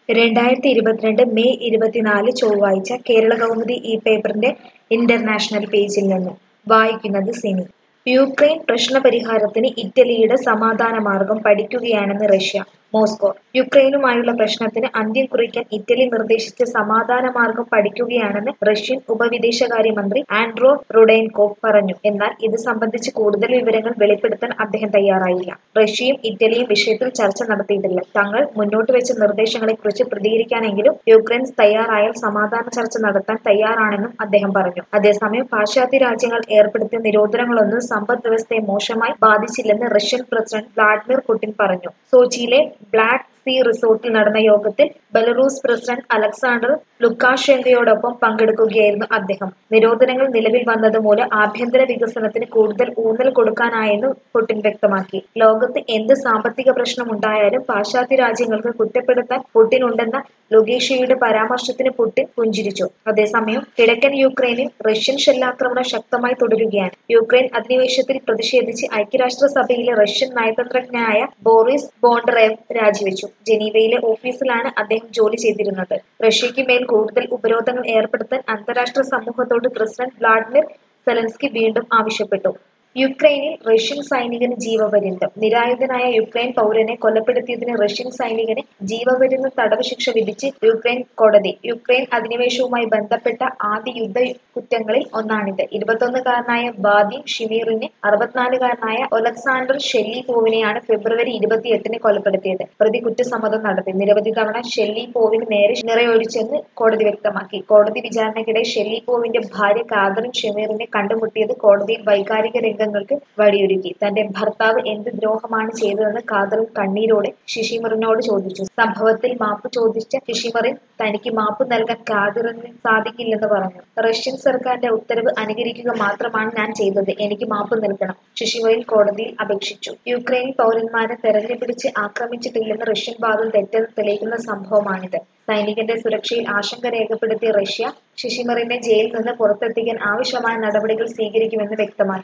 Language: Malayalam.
രണ്ടായിരത്തി ഇരുപത്തിരണ്ട് മെയ് ഇരുപത്തിനാല് ചൊവ്വാഴ്ച കേരളകൗമുദി ഈ പേപ്പറിന്റെ ഇന്റർനാഷണൽ പേജിൽ നിന്ന് വായിക്കുന്നത് സിനി യുക്രൈൻ പ്രശ്നപരിഹാരത്തിന് ഇറ്റലിയുടെ സമാധാനമാർഗം പഠിക്കുകയാണെന്ന് റഷ്യ മോസ്കോ യുക്രൈനുമായുള്ള പ്രശ്നത്തിന് അന്ത്യം കുറിക്കാൻ ഇറ്റലി നിർദ്ദേശിച്ച സമാധാനമാർഗം പഠിക്കുകയാണെന്ന് റഷ്യൻ ഉപവിദേശകാര്യമന്ത്രി ആൻഡ്രോ റുഡേൻകോവ് പറഞ്ഞു എന്നാൽ ഇത് സംബന്ധിച്ച് കൂടുതൽ വിവരങ്ങൾ വെളിപ്പെടുത്താൻ അദ്ദേഹം തയ്യാറായില്ല റഷ്യയും ഇറ്റലിയും വിഷയത്തിൽ ചർച്ച നടത്തിയിട്ടില്ല തങ്ങൾ മുന്നോട്ട് വെച്ച നിർദ്ദേശങ്ങളെക്കുറിച്ച് പ്രതികരിക്കാനെങ്കിലും യുക്രൈൻ തയ്യാറായാൽ സമാധാന ചർച്ച നടത്താൻ തയ്യാറാണെന്നും അദ്ദേഹം പറഞ്ഞു അതേസമയം പാശ്ചാത്യ രാജ്യങ്ങൾ ഏർപ്പെടുത്തിയ നിരോധനങ്ങളൊന്നും സമ്പദ് വ്യവസ്ഥയെ മോശമായി ബാധിച്ചില്ലെന്ന് റഷ്യൻ പ്രസിഡന്റ് വ്ളാഡിമിർ പുടിൻ പറഞ്ഞു സോച്ചിയിലെ ബ്ലാക്ക് സീ റിസോർട്ടിൽ നടന്ന യോഗത്തിൽ ബെലറൂസ് പ്രസിഡന്റ് അലക്സാണ്ടർ ലുക്കാഷെങ്കയോടൊപ്പം പങ്കെടുക്കുകയായിരുന്നു അദ്ദേഹം നിരോധനങ്ങൾ നിലവിൽ വന്നത് മൂലം ആഭ്യന്തര വികസനത്തിന് കൂടുതൽ ഊന്നൽ കൊടുക്കാനായെന്ന് പുടിൻ വ്യക്തമാക്കി ലോകത്ത് എന്ത് സാമ്പത്തിക പ്രശ്നമുണ്ടായാലും പാശ്ചാത്യ രാജ്യങ്ങൾക്ക് കുറ്റപ്പെടുത്താൻ പുടിൻ ഉണ്ടെന്ന ലുഗേഷ്യയുടെ പരാമർശത്തിന് പുടിൻ പുഞ്ചിരിച്ചു അതേസമയം കിഴക്കൻ യുക്രൈനിൽ റഷ്യൻ ഷെല്ലാക്രമണം ശക്തമായി തുടരുകയാണ് യുക്രൈൻ അധിനിവേശത്തിൽ പ്രതിഷേധിച്ച് ഐക്യരാഷ്ട്രസഭയിലെ റഷ്യൻ നയതന്ത്രജ്ഞനായ ബോറിസ് ബോണ്ടറേവ് രാജിവെച്ചു ജനീവയിലെ ഓഫീസിലാണ് അദ്ദേഹം ജോലി ചെയ്തിരുന്നത് റഷ്യയ്ക്ക് മേൽ കൂടുതൽ ഉപരോധങ്ങൾ ഏർപ്പെടുത്താൻ അന്താരാഷ്ട്ര സമൂഹത്തോട് പ്രസിഡന്റ് വ്ളാഡിമിർ സെലൻസ്കി വീണ്ടും ആവശ്യപ്പെട്ടു യുക്രൈനിൽ റഷ്യൻ സൈനികന് ജീവപര്യന്തം നിരായുധനായ യുക്രൈൻ പൗരനെ കൊലപ്പെടുത്തിയതിന് റഷ്യൻ സൈനികന് ജീവപര്യന്തം തടവ് ശിക്ഷ വിധിച്ച് യുക്രൈൻ കോടതി യുക്രൈൻ അധിനിവേശവുമായി ബന്ധപ്പെട്ട ആദ്യ യുദ്ധ കുറ്റങ്ങളിൽ ഒന്നാണിത് ഇരുപത്തൊന്നുകാരനായ വാദിം ഷിമീറിനെ അറുപത്തിനാലുകാരനായ ഒലക്സാണ്ടർ ഷെല്ലിപോവിനെയാണ് ഫെബ്രുവരി ഇരുപത്തിയെട്ടിന് കൊലപ്പെടുത്തിയത് പ്രതി കുറ്റസമ്മതം നടത്തി നിരവധി തവണ ഷെല്ലിപോവിന് നേരെ നിറയൊഴിച്ചെന്ന് കോടതി വ്യക്തമാക്കി കോടതി വിചാരണയ്ക്കിടെ ഷെല്ലിപോവിന്റെ ഭാര്യ കാതറിൻ ഷെമീറിനെ കണ്ടുമുട്ടിയത് കോടതിയിൽ വൈകാരിക രംഗങ്ങൾക്ക് വഴിയൊരുക്കി തന്റെ ഭർത്താവ് എന്ത് ദ്രോഹമാണ് ചെയ്തതെന്ന് കാതറിൻ കണ്ണീരോടെ ശിശിമറിനോട് ചോദിച്ചു സംഭവത്തിൽ മാപ്പ് ചോദിച്ച ശിശിമറിൻ തനിക്ക് മാപ്പ് നൽകാൻ കാതിറിന് സാധിക്കില്ലെന്ന് പറഞ്ഞു റഷ്യൻ സർക്കാരിന്റെ ഉത്തരവ് അനുകരിക്കുക മാത്രമാണ് ഞാൻ ചെയ്തത് എനിക്ക് മാപ്പ് നൽകണം ശിശിമറിൻ കോടതിയിൽ അപേക്ഷിച്ചു യുക്രൈൻ പൗരന്മാരെ തെരഞ്ഞുപിടിച്ച് ആക്രമിച്ചിട്ടില്ലെന്ന് റഷ്യൻ വാദം തെറ്റെന്ന് തെളിയിക്കുന്ന സംഭവമാണിത് സൈനികന്റെ സുരക്ഷയിൽ ആശങ്ക രേഖപ്പെടുത്തിയ റഷ്യ ശിശിമറിനെ ജയിലിൽ നിന്ന് പുറത്തെത്തിക്കാൻ ആവശ്യമായ നടപടികൾ സ്വീകരിക്കുമെന്ന് വ്യക്തമാക്കി